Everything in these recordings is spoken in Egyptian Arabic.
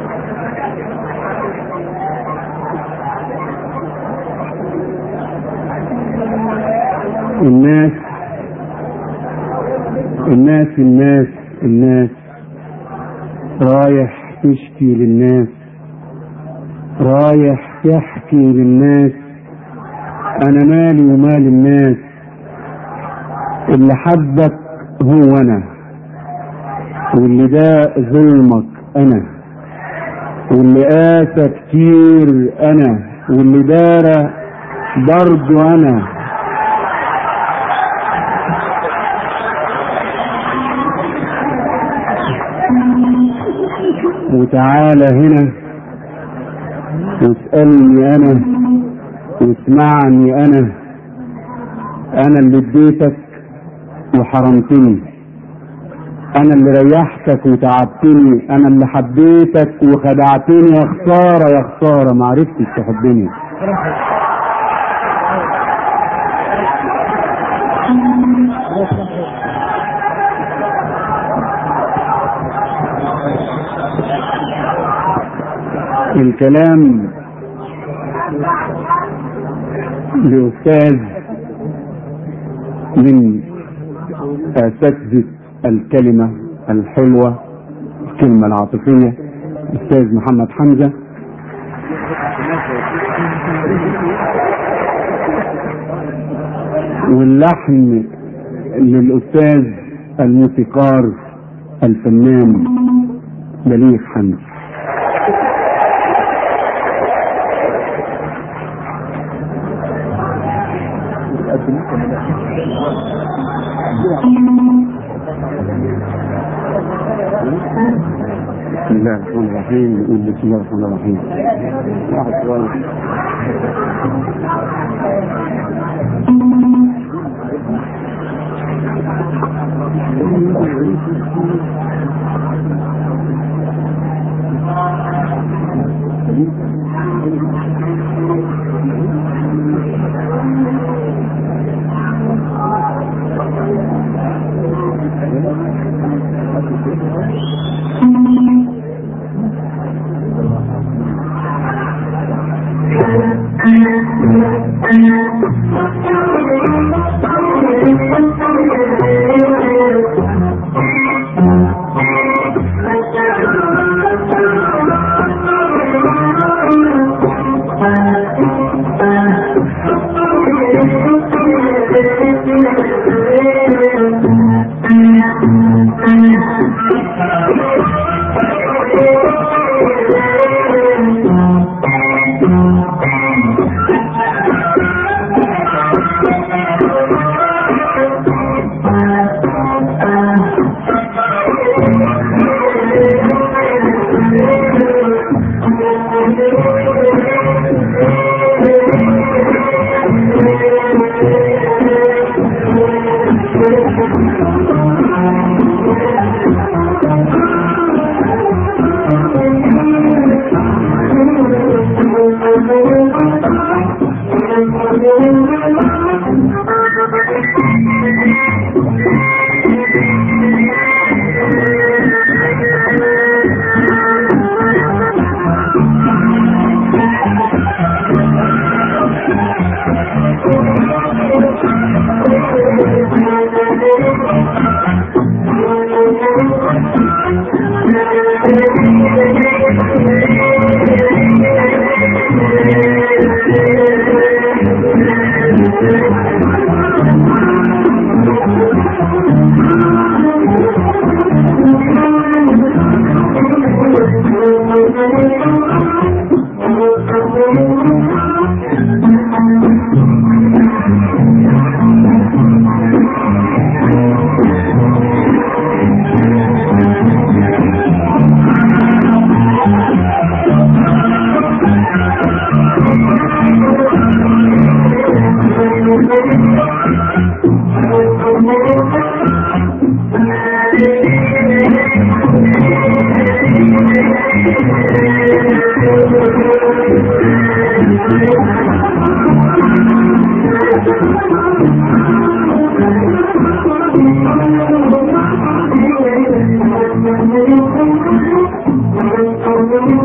الناس الناس الناس الناس رايح تشكي للناس رايح تحكي للناس انا مالي ومال الناس اللي حبك هو انا واللي ده ظلمك انا واللي قاسى كتير انا واللي دار برضو انا وتعالى هنا واسألني انا واسمعني انا انا اللي اديتك وحرمتني انا اللي ريحتك وتعبتني انا اللي حبيتك وخدعتني يا خساره يا خساره ما عرفتش تحبني الكلام لأستاذ من أساتذة الكلمة الحلوة الكلمة العاطفية أستاذ محمد حمزة واللحن للأستاذ الموسيقار الفنان بليغ حمزة بسم الله الرحمن الرحيم نقول بسم الله الرحمن الرحيم واحد سؤال Thank you.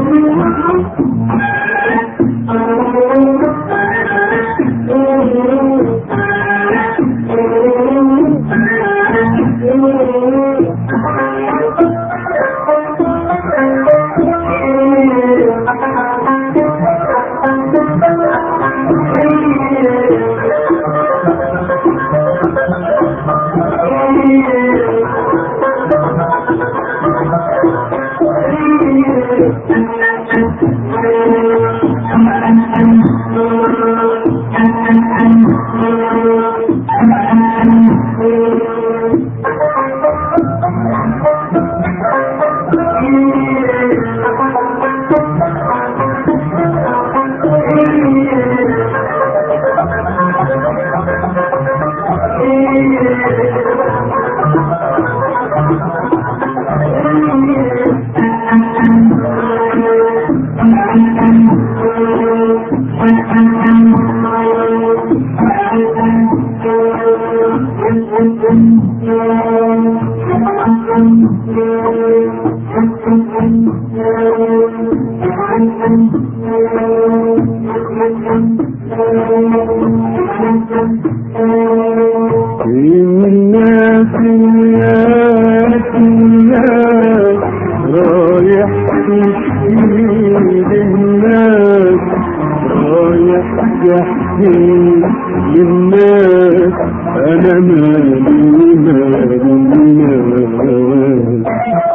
الناس الناس الناس رايح تشكي للناس رايح تحكي للناس انا مالي مال الناس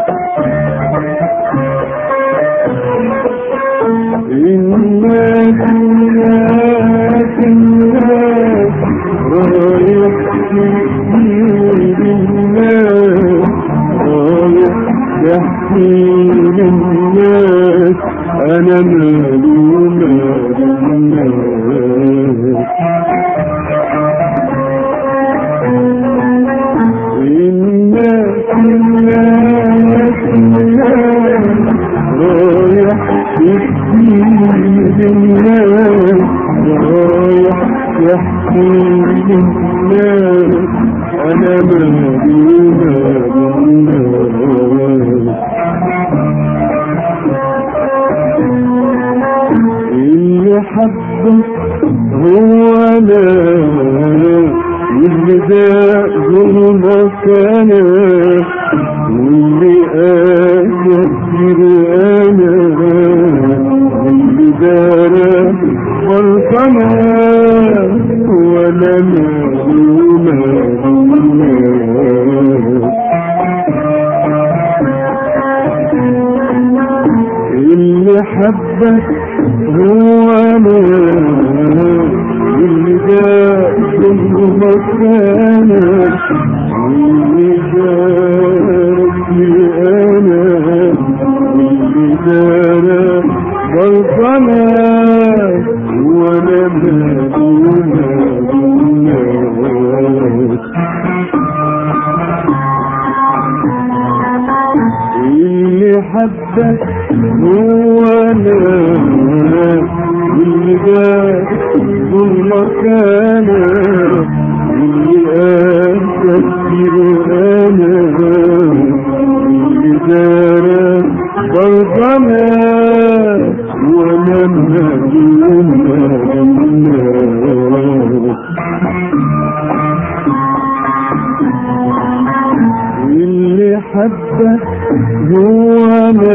الناس الناس الناس رايح تحكي للناس رايح تحكي للناس انا مالي مال الناس الناس الناس الناس رايح تحكي للناس رايح تحكي للناس انا مالي مال الناس اللي حبك هو انا اللي ده ظلمك انا واللي قادر انا اللي دار غلطنا ولا مالومة اللي حبك هو انا اللي ده كل مكانه اللي جارك انا اللي دار غلطنا وانا مالومة اللي حبك هو انا اللي ده ظلمك انا اللي قاسى كتير انا اللي دار برضنا وانا مهدومة اللي حبك هو انا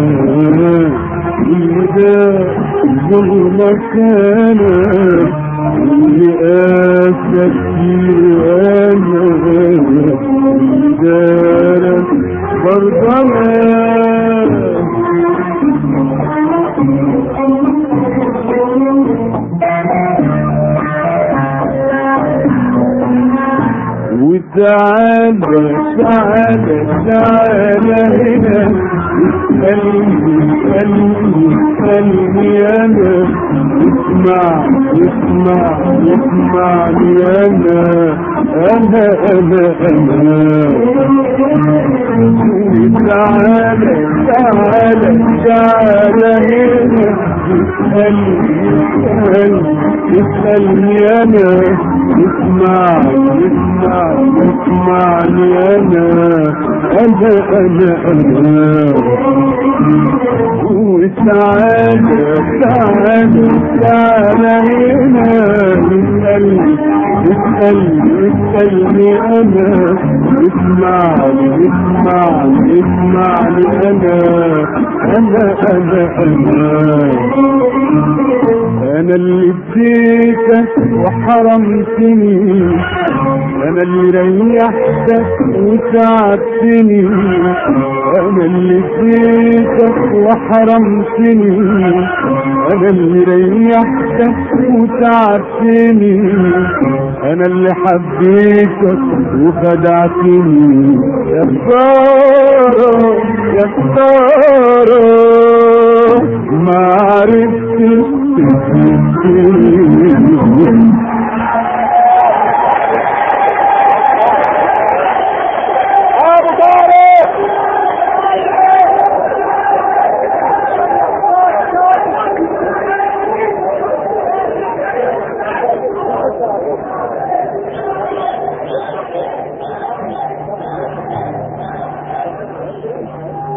اللي ده ظلمك انا اللي قاسى كتير انا اللي دارك برضنا وتعالى تعالى تعالى هنا اسألني اسألني اسألني انا اسمع اسمع اسمعني انا انا انا انا تعالى تعالى تعالى هنا اسألني اسألني اسألني انا اسمع اسمع اسمعني انا انا انا انا وتعالى تعالى تعالى هنا اسألني اسألني اسألني انا اسمعني اسمعني اسمعني انا انا انا انا انا اللي اديتك وحرمتني انا اللي ريحتك وساعدتني انا اللي اديتك وحرمتني انا اللي ريحتك وساعدتني انا اللي حبيتك وخدعتني يا خسارة يا خسارة ما عرفتش تفكرني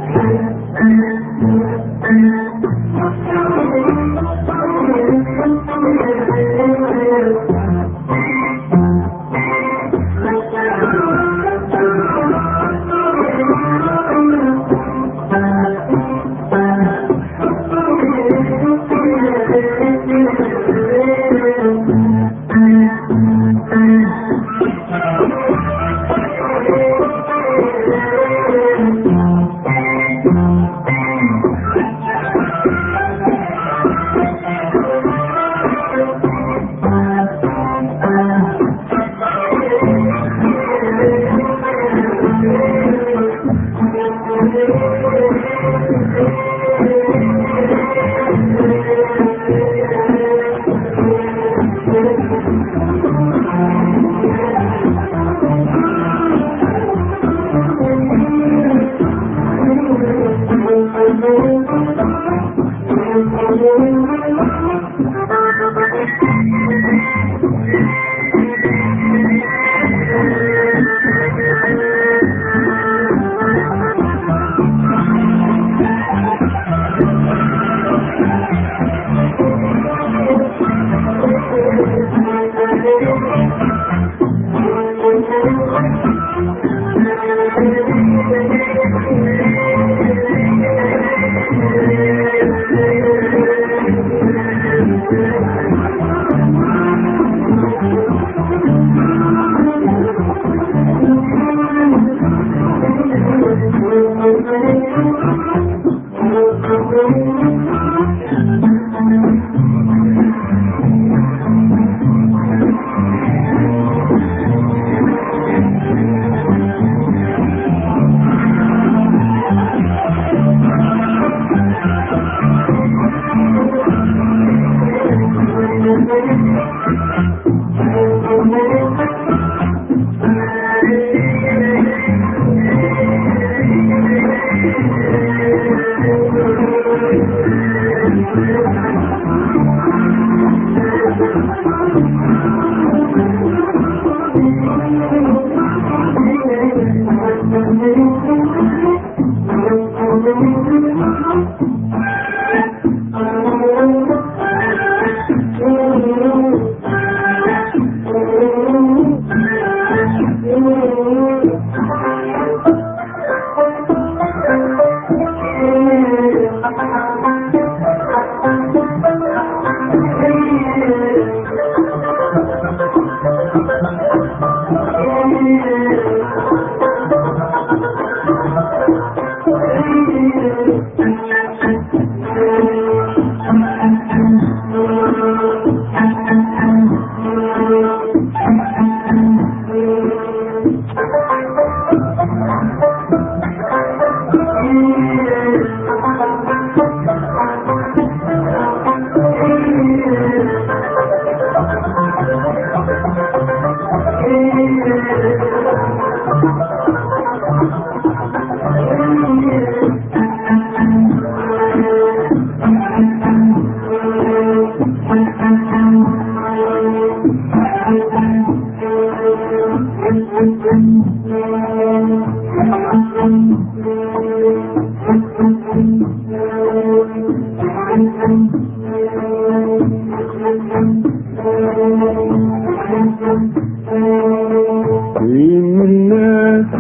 الناس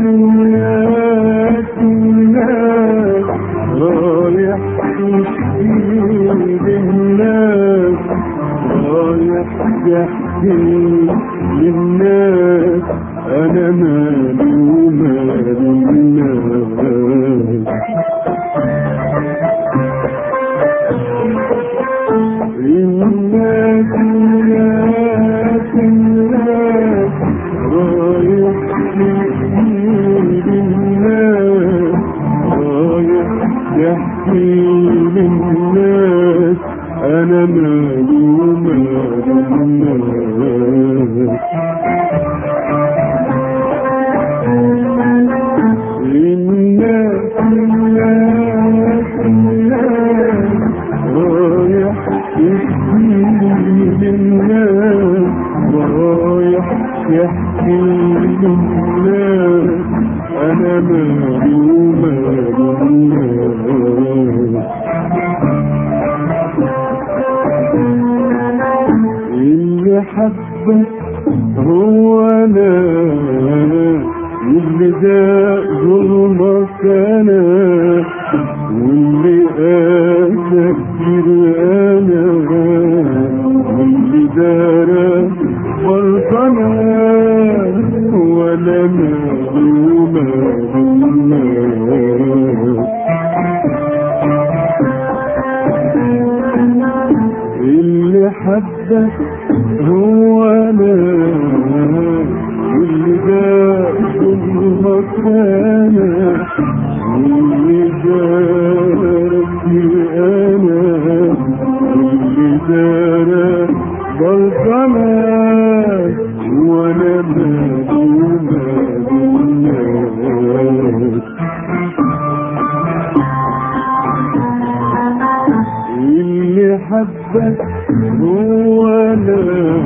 الناس الناس رايح تشكي للناس رايح تحكي للناس انا مالي ومال الناس الناس الناس الناس رايح تحكي للناس رايح تحكي للناس انا مالي ومال الناس الناس الناس الناس رايح يحكي للناس رايح يحكي للناس انا مالي ومال الناس واللي قاسى كتير انا واللي دارى فرطنا ولا مالي ومالي اللي حبك هو انا واللي ده كل مكانه واللي دارك انا واللي دارك بلطمة وانا مالي ومالي اللي حبك هو انا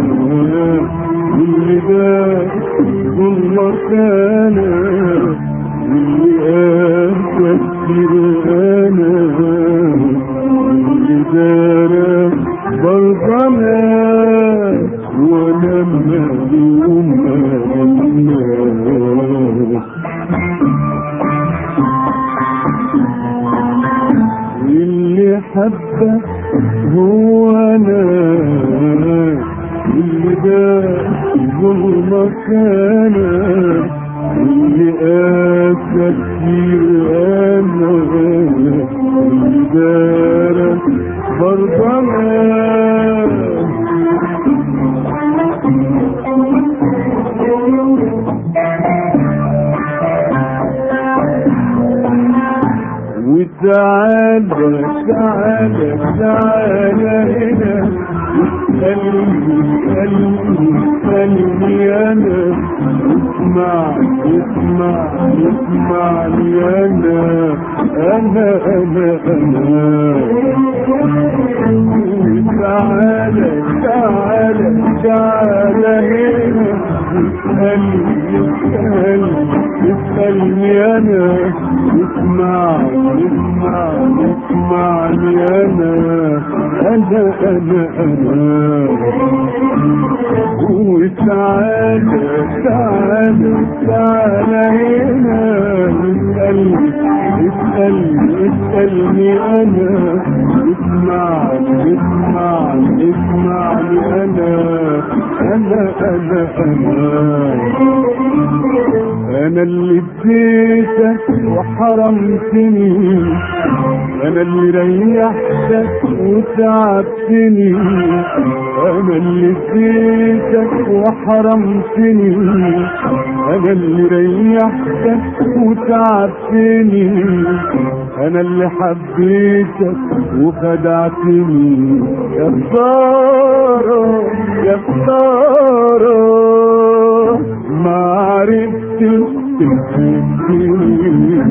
اللي ده كل مكانه اللي قاسى كتير انا اللي دار بلغمة وانا مالي ومالي اللي حبك هو انا اللي ده ظلمك انا اللي قاسى كتير انا اللي دارك برضه انا وتعالى تعالى تعالى هنا اسألني اسألني اسألني أنا اسمع اسمع اسمعني أنا أنا أنا أنا تعالى تعالى تعالى هنا اسألني اسألني اسألني أنا اسمع اسمع اسمعني أنا أنا أنا أنا وتعالى تعالى تعالى هنا اسألني اسألني اسألني أنا اسمع اسمع اسمعني أنا أنا أنا أنا أنا اللي اديتك وحرمتني أنا اللي ريحتك وتعبتني أنا اللي اديتك وحرمتني أنا اللي ريحتك وتعبتني أنا اللي حبيتك وخدعتني يا خسارة يا خسارة ما عرفتش تحبني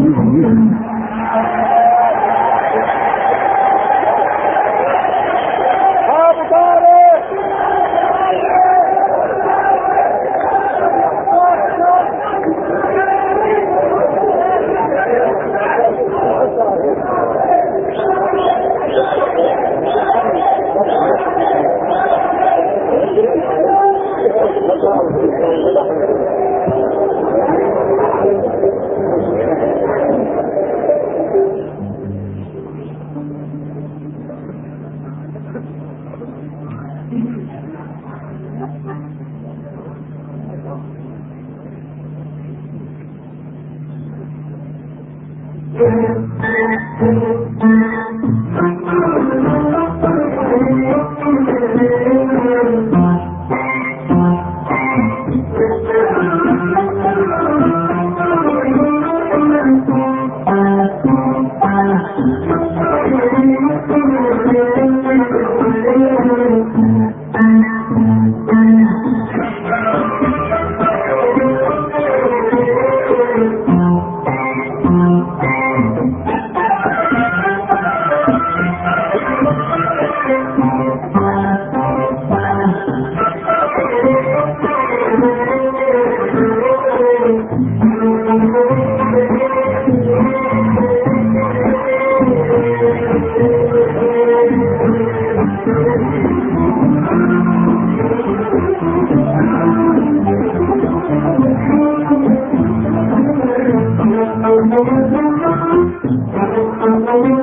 Thank you.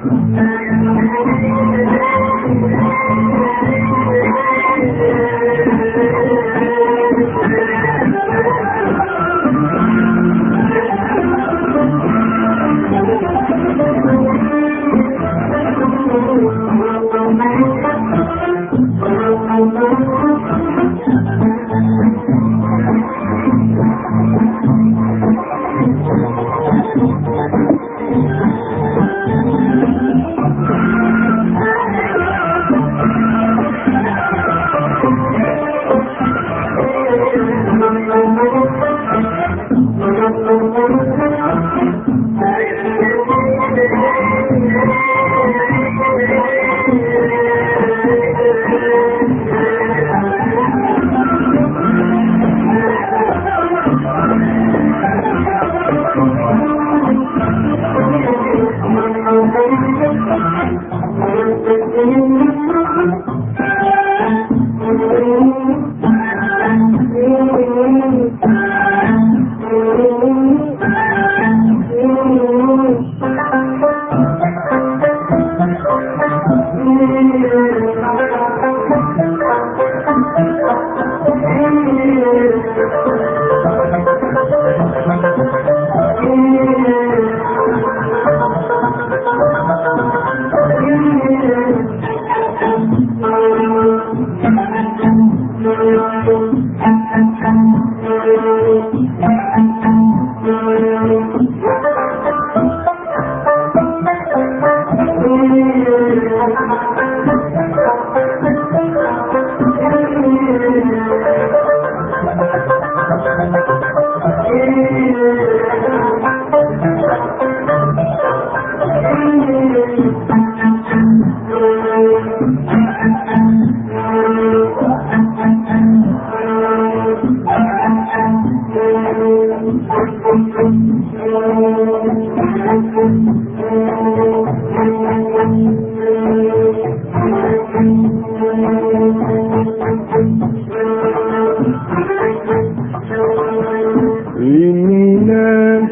الناس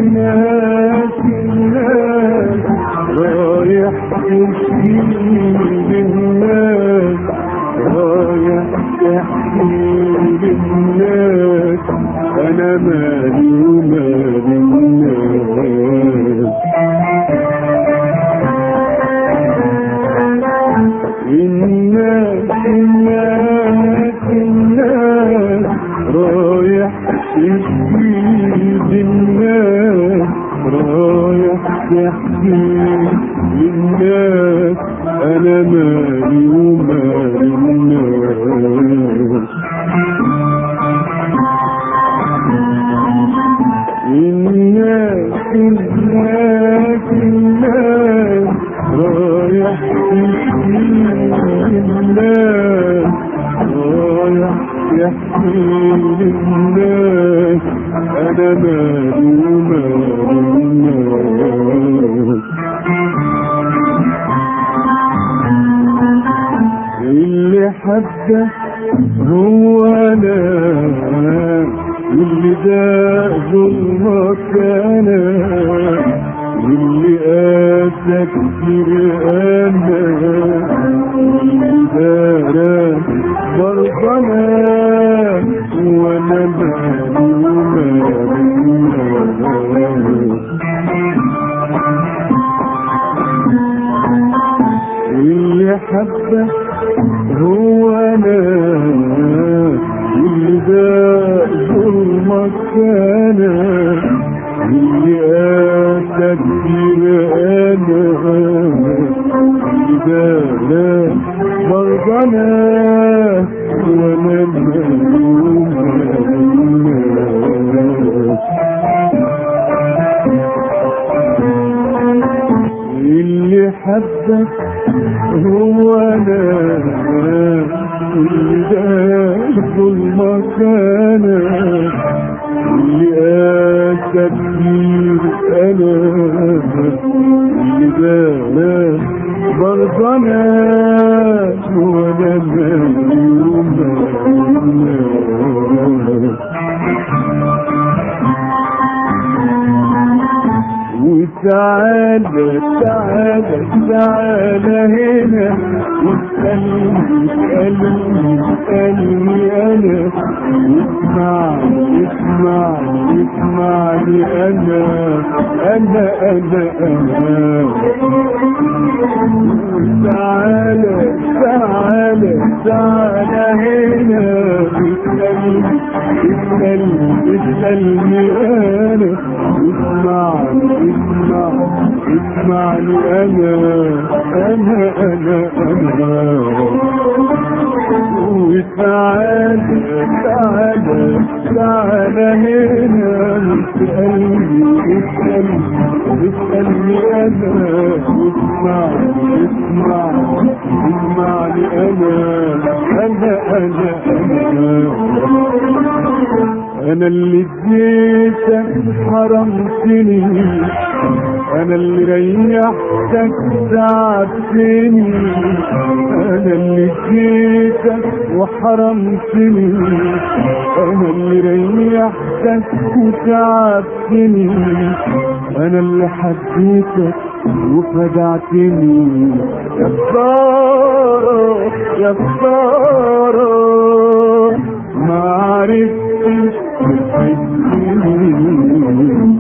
الناس الناس رايح تحكي للناس رايح تحكي للناس انا مالي ومالي الناس الناس الناس الناس رايح تحكي للناس رايح تحكي للناس انا مالي ومالي الناس الناس الناس الناس رايح تحكي للناس رايح يحكي للناس انا مالي ومالي الناس اللي حبه هو انا اللي ده ظلمك انا اللي قاسى كتير انا اللي دارى برضه انا وانا مالي ومالي اللي حبه هو انا اللي ده ظلمك انا اللي قاسى كتير انا اللي ده لا برضه انا وانا ملوم اللي حبك هو انا اللي ده ظلمك انا اللي قاسى كتير انا اللي ده برضه انا وانا ملوم تعالى تعالى تعالى هنا اسألني اسألني اسألني أنا اسمعني اسمعني اسمعني أنا أنا أنا أنا تعالى تعالى تعالى هنا اسألني اسألني اسألني أنا اسمعني اسمعني اسمعني أنا أنا أنا أنا وتعالى تعالى تعالى هنا اسألني اسألني اسألني أنا اسمعني اسمعني اسمعني أنا أنا أنا أنا أنا اللي اديتك حرمتني أنا اللي ريحتك ساعدتني أنا اللي اديتك وحرمتني أنا اللي ريحتك وساعدتني أنا اللي حبيتك وخدعتني يا خسارة يا خسارة ما عرفتش تحبني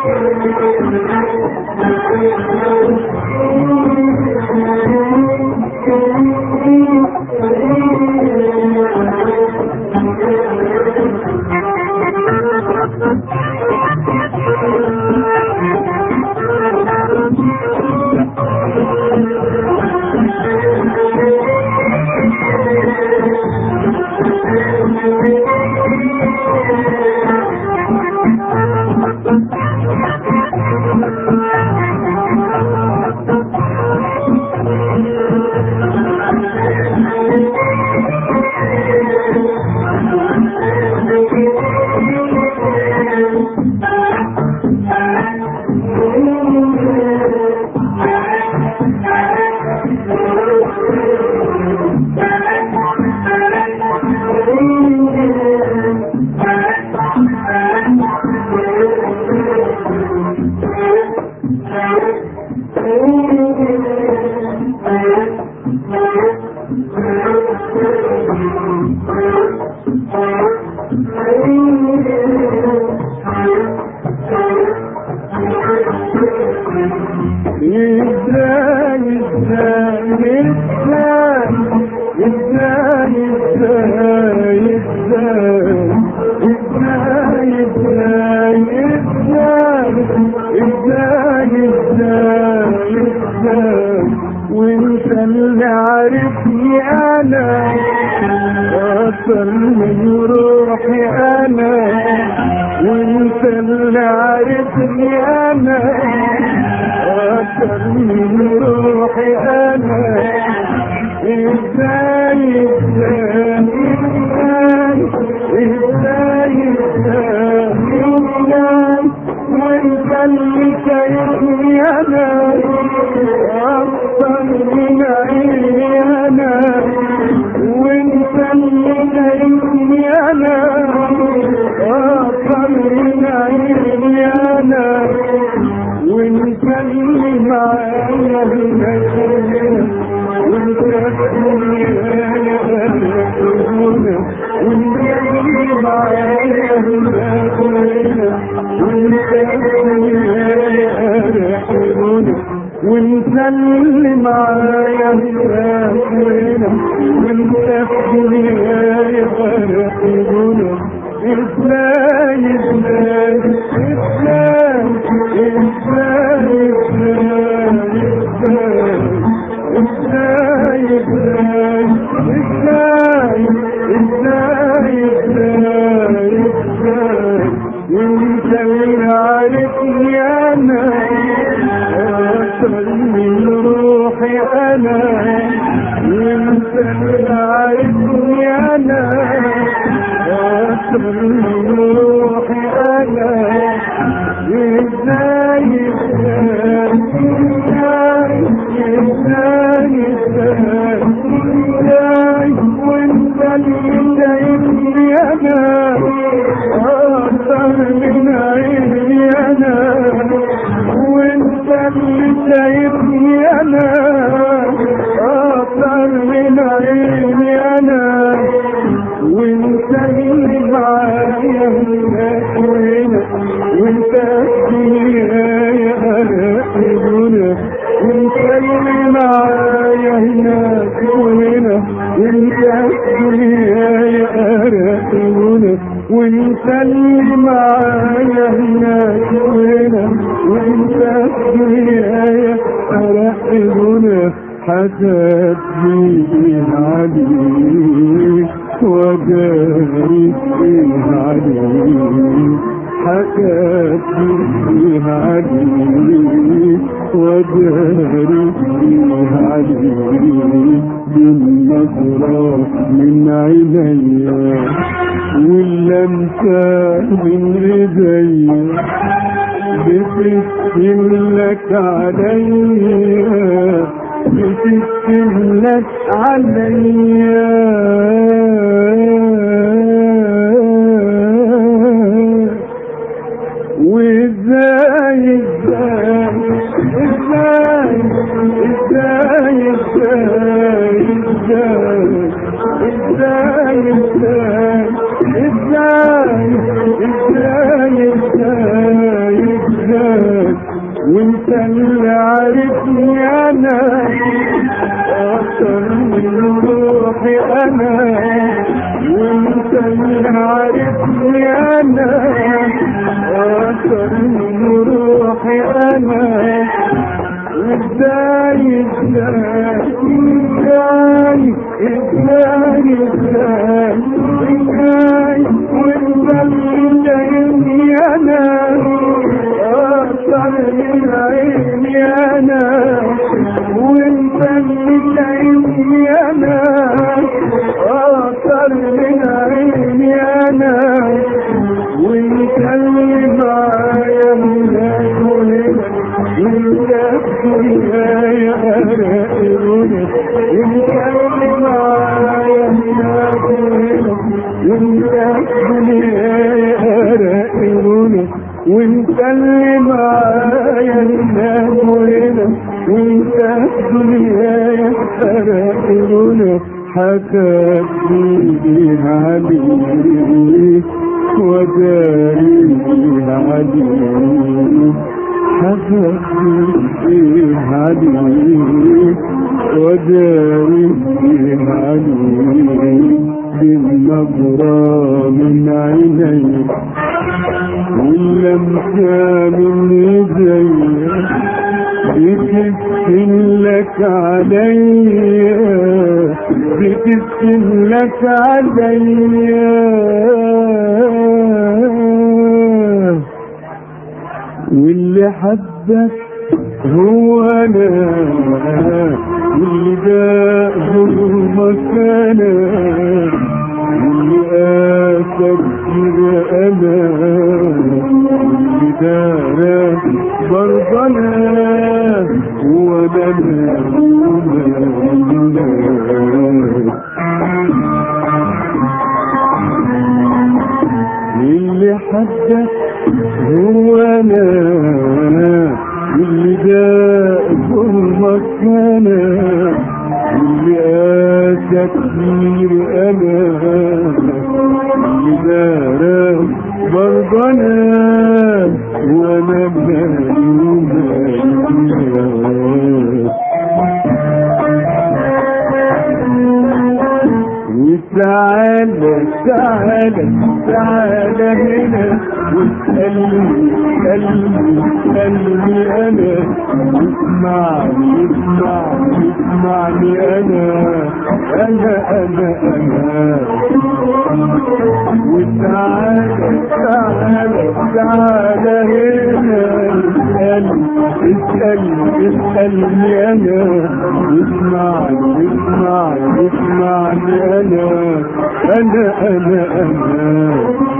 ازاي ازاي ازاي ازاي ازاي ازاي ازاي ازاي ازاي ازاي ازاي وانت اللي عارفني انا اكتر من روحي انا وانت اللي عارفني انا اكتر من روحي انا ازاي ازاي ازاي ازاي ازاي ازاي وانت اللي شايفني انا اكتر من عيني انا وانت اللي شايفني انا اكتر من عيني انا وانت اللي معايا هناك وانت الدنيا هنا وانت اللي معايا هناك وانت الدنيا هنا وانت اللي معايا هناك هنا وانت الدنيا هنا ازاي ازاي ازاي ازاي ازاي ازاي ازاي ازاي ازاي ازاي انت اللي عارفني انا اكتر من روحي انا انت اللي عارفني انا اكتر من روحي انا ازاي ازاي ازاي ازاي ازاي وانت اللي شايفني انا اكتر من عيني انا وانت اللي شايفني انا اكتر من عيني انا وانت اللي معايا هناك وهنا وانت الدنيا انا هنا وانت اللي معايا هناك وهنا وانت الدنيا انا هنا وانت اللي معايا هناك وهنا وانت الدنيا انا هنا حسب لي عليك وداري عليك حكت فيها عليك وداري عليك بالنظرة من عينيا واللمسة من ايديا بتسلم لك عليا بتسلم لك عليا وازاي ازاي ازاي ازاي ازاي ازاي ازاي ازاي ازاي ازاي ازاي وانت اللي عارفني انا اكتر من روحي انا وانت اللي عارفني انا اكتر من روحي انا ازاي ازاي ازاي ازاي ازاي ازاي وانت اللي شايفني انا اكتر من عيني انا وانت اللي شايفني انا اكتر من عيني انا وانت اللي معايا من هنا وانت الدنيا يا راقبنا انت اللي معايا من هنا وانت الدنيا يا راقبنا وانت اللي معايا هناك وهنا وانت الدنيا يا راقبنا حكاتني عليك وداري عليك حكاتني عليك وداري عليك بالنظرة من عينيك واللمسة من ايديك بتبسم لك عليا بتبسم لك عليا واللي حبك هو انا واللي ده ظلمك انا واللي قاسك كده انا واللي دارك برضه انا وانا اللي حدك هو انا اللي ده ظلمك انا اللي قاسى كتير انا اللي دارك برضه انا وانا مالي مالي وتعالى تعالى تعالى هنا واسألني اسألني اسألني أنا اسمعني اسمعني اسمعني أنا أنا أنا أنا وتعالى تعالى تعالى هنا اسألني اسألني اسألني أنا اسمعني اسمعني اسمعني أنا أنا أنا أنا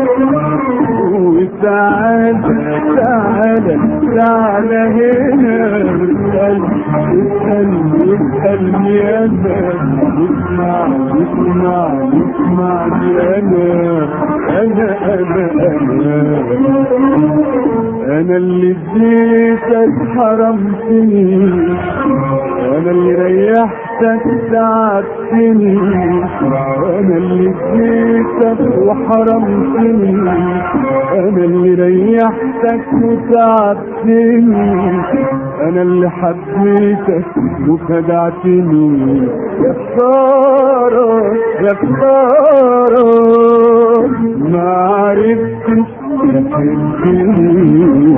وتعالى تعالى تعالى هنا اسألني اسألني اسألني أنا اسمعني اسمعني اسمعني أنا أنا أنا أنا أنا اللي اديتك حرمتني أنا اللي ريحتك تعبتني أنا اللي اديتك وحرمتني أنا اللي ريحتك وتعبتني أنا اللي حبيتك وخدعتني يا خسارة يا خسارة ما عرفتش تحبني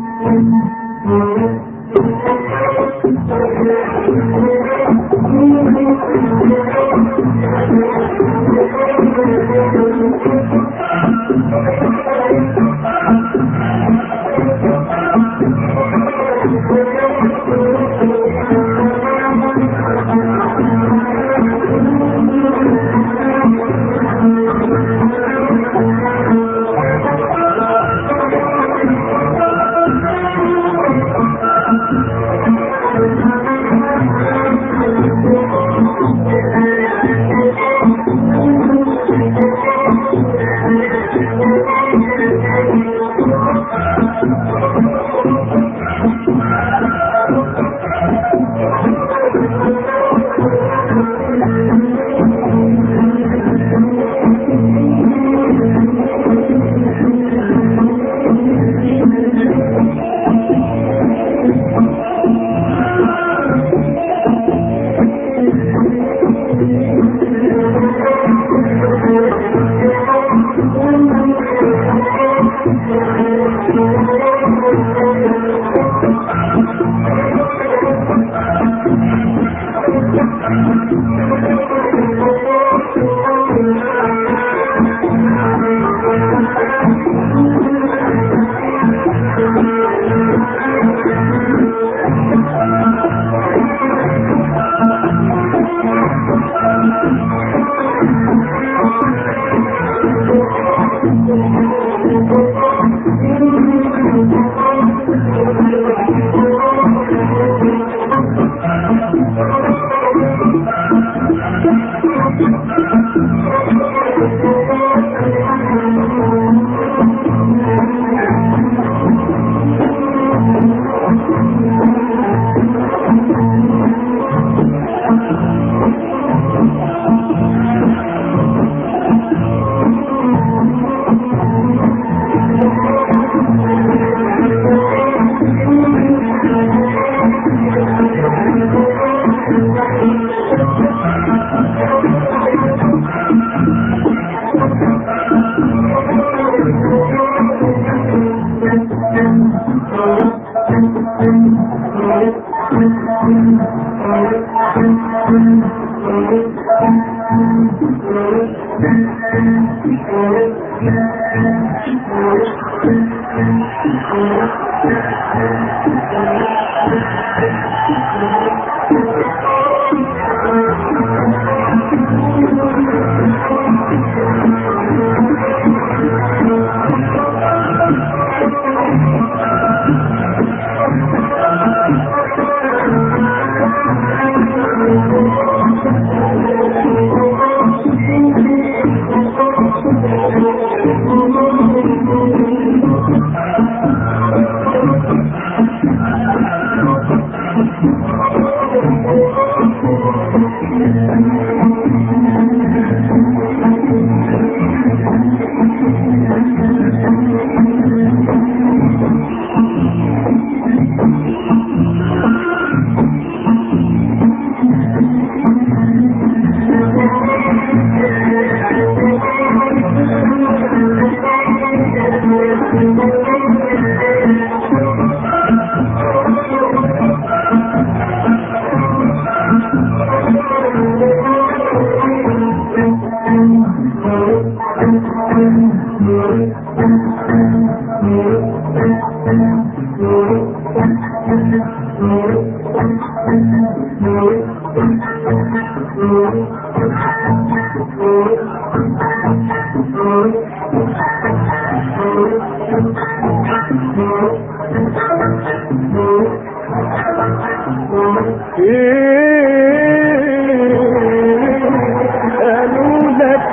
قالوا لك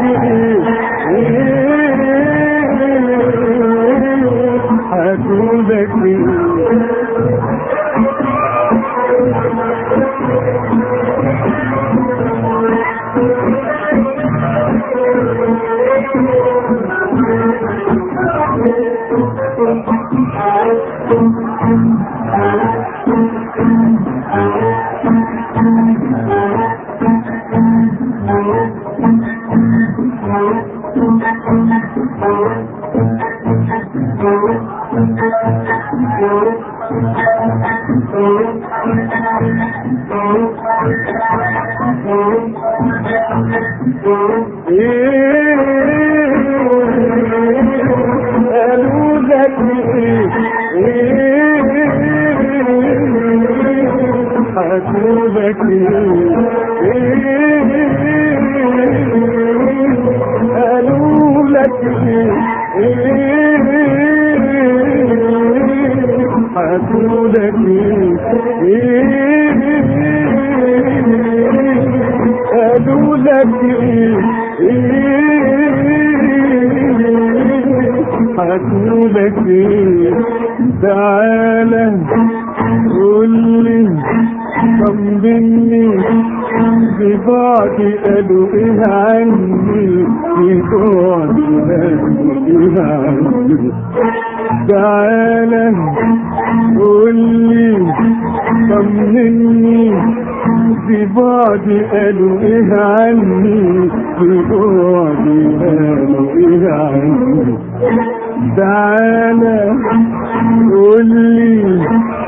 هاتوا لك Thank you. قالوا لك ايه حسودك ايه قالوا لك ايه حسودك ايه قالوا لك ايه حسودك ايه تعالى قول لي طمني ببعدي قالوا ايه عني ببعدي قالوا ايه عني تعالى قول لي طمني ببعدي قالوا ايه عني ببعدي قالوا ايه عني تعالى قول لي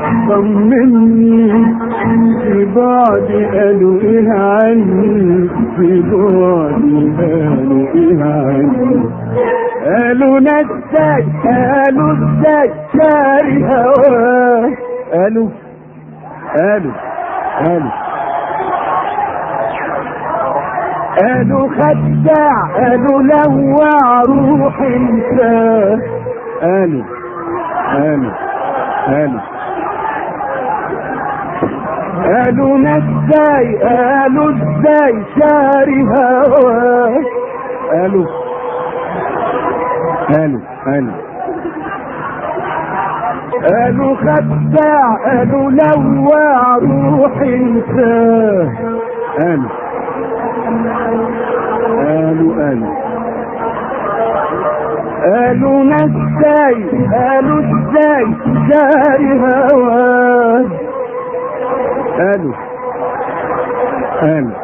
طمني في بعدي قالوا ايه عني في بعدي قالوا ايه عني قالوا نساي قالوا ازاي شاري هواه قالوا قالوا قالوا قالوا خداع قالوا لوع روح انت قالوا قالوا قالوا قالوا نساي قالوا ازاي شاري هواه قالوا قالوا قالوا قالوا خداع قالوا لوع روح انت قالوا قالوا قالوا قالوا نساي قالوا ازاي شاري هواه قالوا قالوا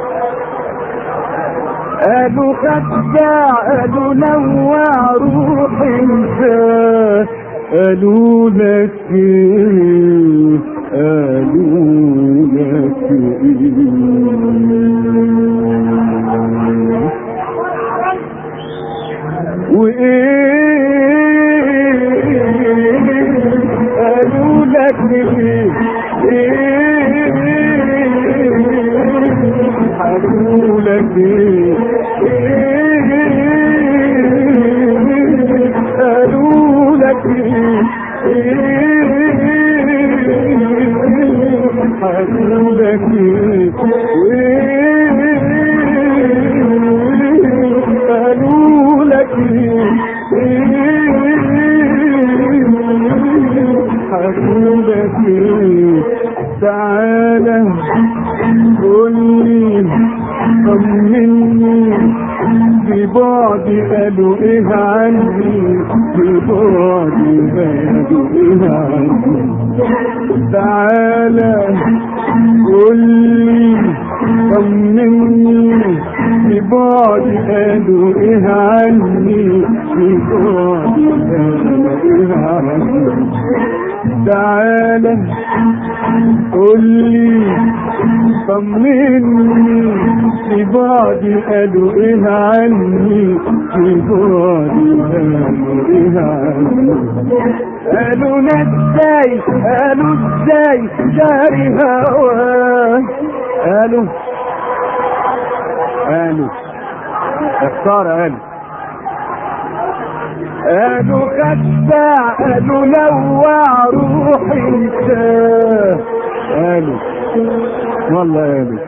قالوا خداع قالوا لوع روح انت قالوا لك ايه قالوا لك ايه وايه قالوا لك ايه ايه قالوا لك ايه قالوا لك ايه قالوا لك قالوا لك قالوا لك تعالى قول لي طمني ببعدي قالوا ايه عني ببعدي قالوا ايه عني تعالى قول لي طمني ببعدي قالوا ايه عني ببعدي قالوا ايه عني تعالى قول لي طمني في بعدي قالوا ايه عني في بعدي قالوا ايه عني قالوا ازاي قالوا ازاي شاري هواه قالوا قالوا اختار قالوا قالوا خداع قالوا لوع روح انت قالوا والله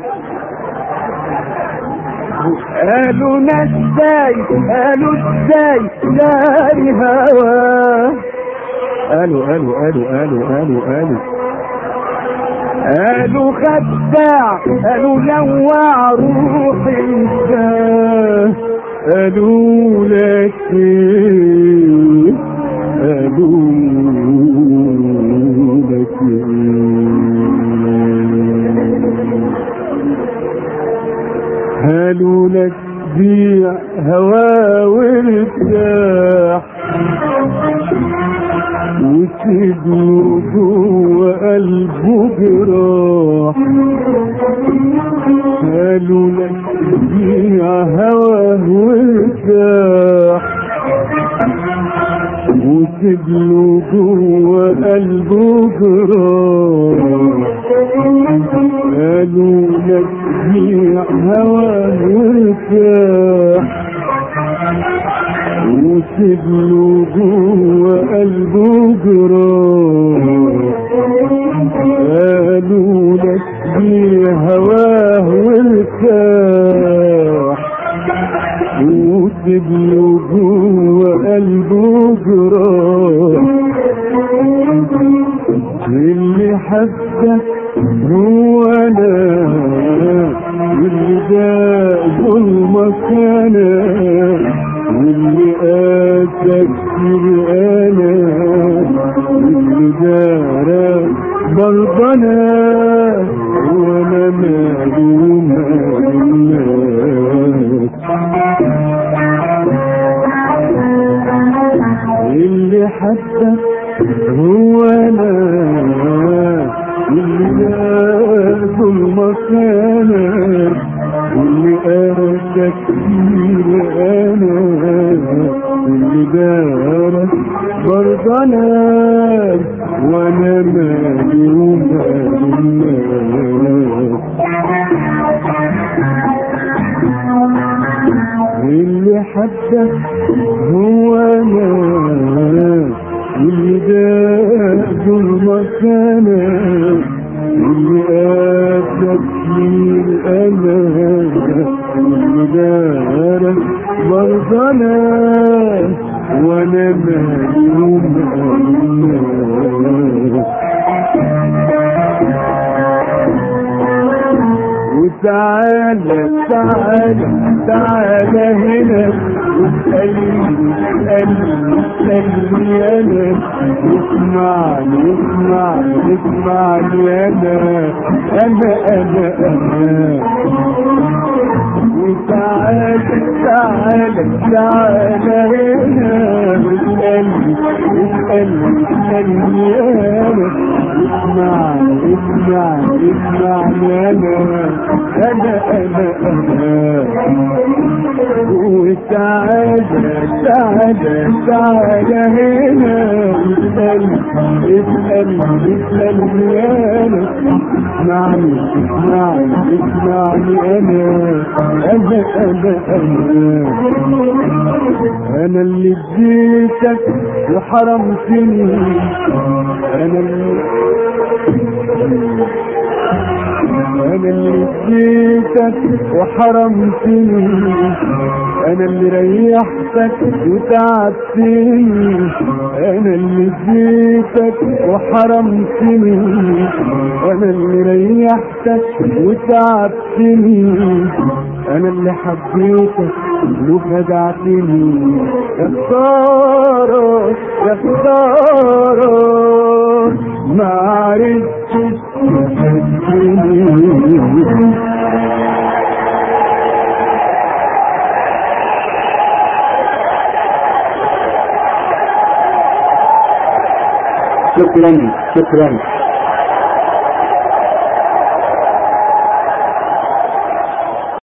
قالوا قالوا نساي قالوا ازاي داري هواه قالوا قالوا قالوا قالوا قالوا قالوا قالوا خداع قالوا لوع روح انت قالوا لك ايه قالوا لك ايه قالوا لك بيع هوا وارتاح وسيبني جوه قلبه جراح قالوا لك بيع هواه وارتاح وسيب له جوه قلبه جراح قالوا لك بيع هواه وارتاح وسيب له جوه قلبه جراح قالوا لك بيه هواه وارتاح وسيب له جوه قلبه جراح اللي حبك هو انا واللي ده ظلمك انا واللي قاسى كتير انا واللي دارى برضه انا وانا مالي ومال الناس اللي حبك هو انا اللي جاب المكان اللي قاسى كتير انا اللي دارك برضه انا وانا مالي ومال الناس اللي حبك هو انا اللي داق المكان اللي قاسى كتير انا اللي دارك برضه انا وانا مالي ومال الناس وتعالى تعالى تعالى هنا واسألني اسألني اسألني أنا اسمعني اسمعني اسمعني أنا أنا أنا أنا وتعالى تعالى تعالى هنا واسألني اسألني اسألني أنا اسمعني اسمعني اسمعني أنا أنا أنا أنا وتعالى تعالى تعالى هنا اسألني اسألني اسألني أنا اسمعني اسمعني اسمعني أنا أنا أنا أنا أنا اللي اديتك وحرمتني أنا اللي أنا اللي اديتك وحرمتني أنا اللي ريحتك وتعبتني أنا اللي اديتك وحرمتني أنا اللي ريحتك وتعبتني أنا اللي حبيتك وخدعتني يا خسارة يا خسارة ما عرفتش تحبني شكرا شكرا